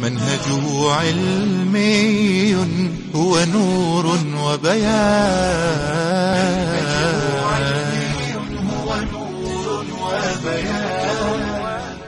منهجه علمي هو نور وبيان هو نور وبيان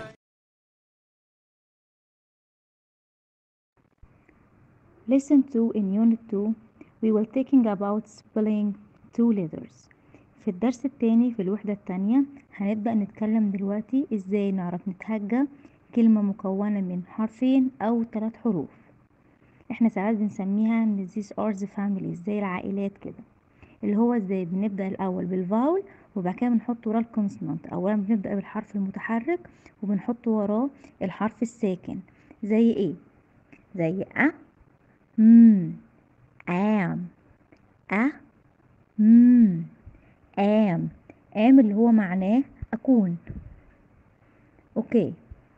Listen to in Unit 2 we will taking about spelling two letters في الدرس التاني في الوحدة التانية هنبدأ نتكلم دلوقتي ازاي نعرف نتهجى كلمة مكونة من حرفين أو ثلاث حروف احنا ساعات بنسميها ان these are the families زي العائلات كده اللي هو ازاي بنبدأ الأول بالفاول وبعد كده بنحط وراه الكونسونانت أولا بنبدأ بالحرف المتحرك وبنحط وراه الحرف الساكن زي ايه زي أ م am أ م am am اللي هو معناه أكون أوكي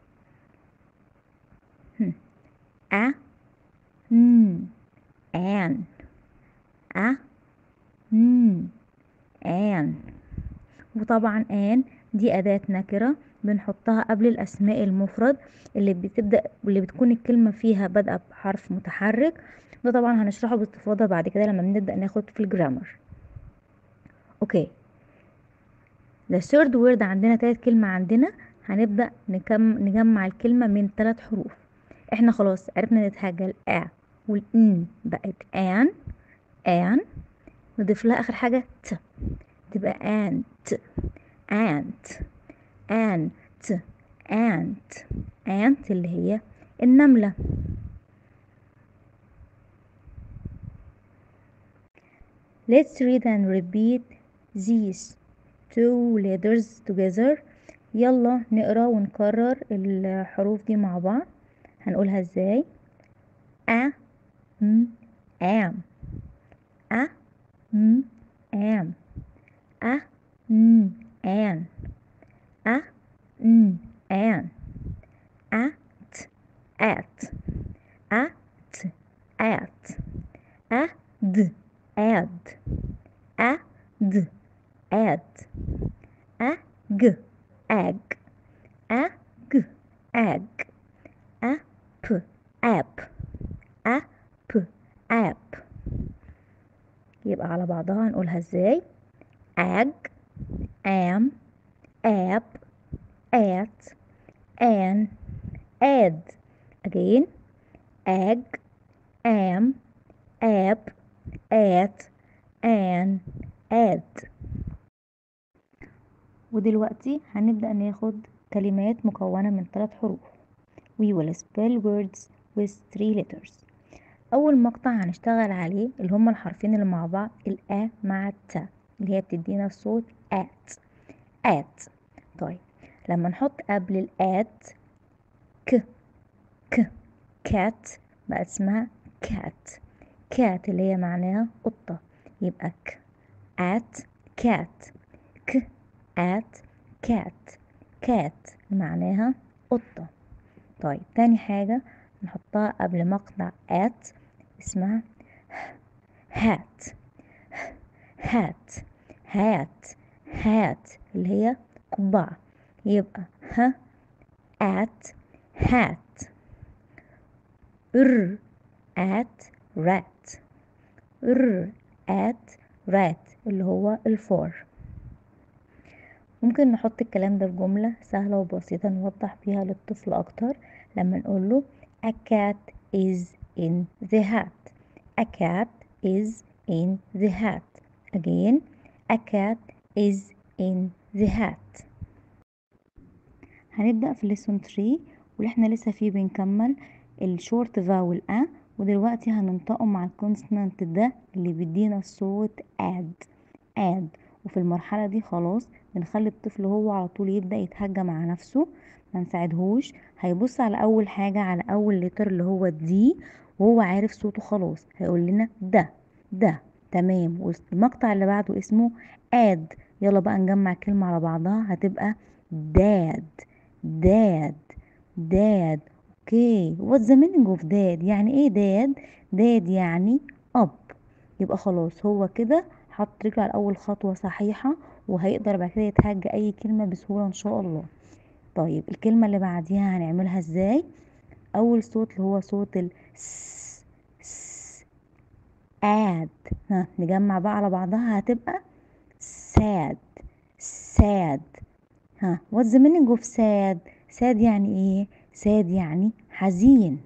هم. أ م an أ م an وطبعا an دي أداة نكرة بنحطها قبل الأسماء المفرد اللي بتبدأ واللي بتكون الكلمة فيها بادئة بحرف متحرك ده طبعا هنشرحه باستفاضة بعد كده لما بنبدأ ناخد في الجرامر اوكي the third word عندنا تالت كلمة عندنا هنبدأ نكم نجمع الكلمة من ثلاث حروف احنا خلاص عرفنا نتهجى الأ والإن بقت آن آن نضيف لها آخر حاجة ت تبقى أنت أنت أنت أنت أنت اللي هي النملة Let's read and repeat these two letters together يلا نقرا ونكرر الحروف دي مع بعض هنقولها ازاي a m am a m am a m an a m an at at at at a d add a d add a g ag a g ag a p app a p app يبقى على بعضها هنقولها ازاي ag am app at an add again ag am app at an add ودلوقتي هنبدأ ناخد كلمات مكونة من ثلاث حروف we will spell words with three letters أول مقطع هنشتغل عليه اللي هما الحرفين اللي مع بعض الأ مع التا اللي هي بتدينا الصوت at at طيب لما نحط قبل الات ك ك كات بقى اسمها كات كات اللي هي معناها قطة يبقى ك at cat ك at cat cat معناها قطة طيب تاني حاجة نحطها قبل مقطع at اسمها hat hat hat hat اللي هي قبعة يبقى ه at hat ر at rat ر at rat اللي هو الفار ممكن نحط الكلام ده في جملة سهلة وبسيطة نوضح بيها للطفل أكتر لما نقول له a cat is in the hat a cat is in the hat again a cat is in the hat هنبدأ في lesson 3 واللي احنا لسه فيه بنكمل الشورت فاول أ ودلوقتي هننطقه مع الكونسونانت ده اللي بيدينا الصوت اد اد وفي المرحلة دي خلاص بنخلي الطفل هو على طول يبدأ يتهجى مع نفسه ما نساعدهوش هيبص على أول حاجة على أول لتر اللي هو دي وهو عارف صوته خلاص هيقول لنا ده ده تمام والمقطع اللي بعده اسمه اد يلا بقى نجمع كلمة على بعضها هتبقى داد داد داد اوكي what's the meaning of dad يعني ايه داد داد يعني اب يبقى خلاص هو كده حط رجله على اول خطوة صحيحة وهيقدر بعد كده يتهجى اي كلمة بسهولة ان شاء الله طيب الكلمة اللي بعديها هنعملها ازاي اول صوت اللي هو صوت ال س س add ها نجمع بقى على بعضها هتبقى sad sad ها what's the meaning of sad sad يعني ايه sad يعني حزين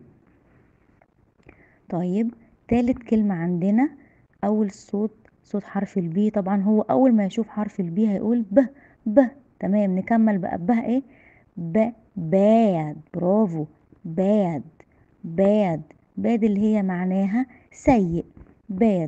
طيب تالت كلمة عندنا أول صوت صوت حرف البي طبعا هو أول ما يشوف حرف البي هيقول ب ب تمام نكمل بقى ب ايه ب bad برافو bad bad bad اللي هي معناها سيء bad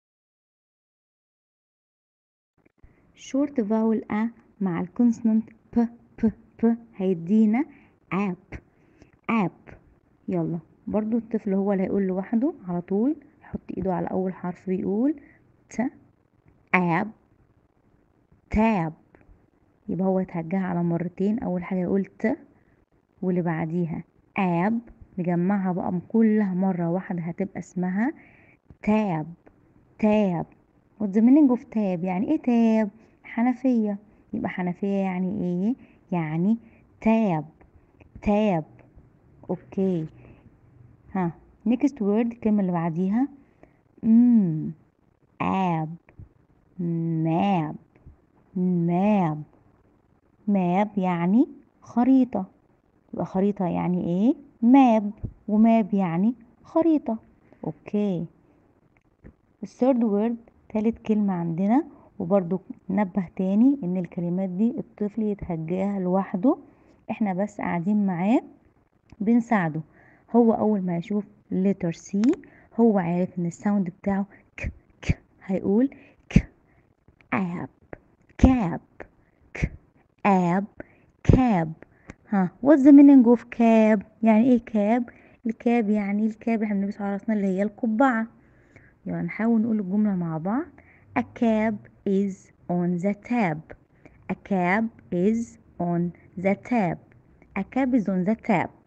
short vowel a مع الكونسونانت ب ب ب هيدينا app app يلا برضو الطفل هو اللي هيقول لوحده على طول يحط ايده على اول حرف ويقول ت اب تاب يبقى هو يتهجها على مرتين اول حاجه يقول ت واللي بعديها اب نجمعها بقى كلها مره واحده هتبقى اسمها تاب تاب what's the meaning of تاب يعني ايه تاب حنفيه يبقى حنفيه يعني ايه يعني تاب تاب اوكي ها next word الكلمة اللي بعديها مم اب ماب ماب ماب يعني خريطة يبقى خريطة يعني ايه ماب وماب يعني خريطة اوكي الثيرد وورد تالت كلمة عندنا وبرضو نبه تاني ان الكلمات دي الطفل يتهجاها لوحده احنا بس قاعدين معاه بنساعده هو اول ما يشوف letter C هو عارف ان الساوند بتاعه ك ك هيقول ك اب كاب ك اب كاب ها what's the meaning of cab يعني ايه كاب الكاب يعني الكاب احنا بنلبسه على راسنا اللي هي القبعة يلا نحاول نقول الجملة مع بعض a cab is on the tab a cab is on the tab a cab is on the tab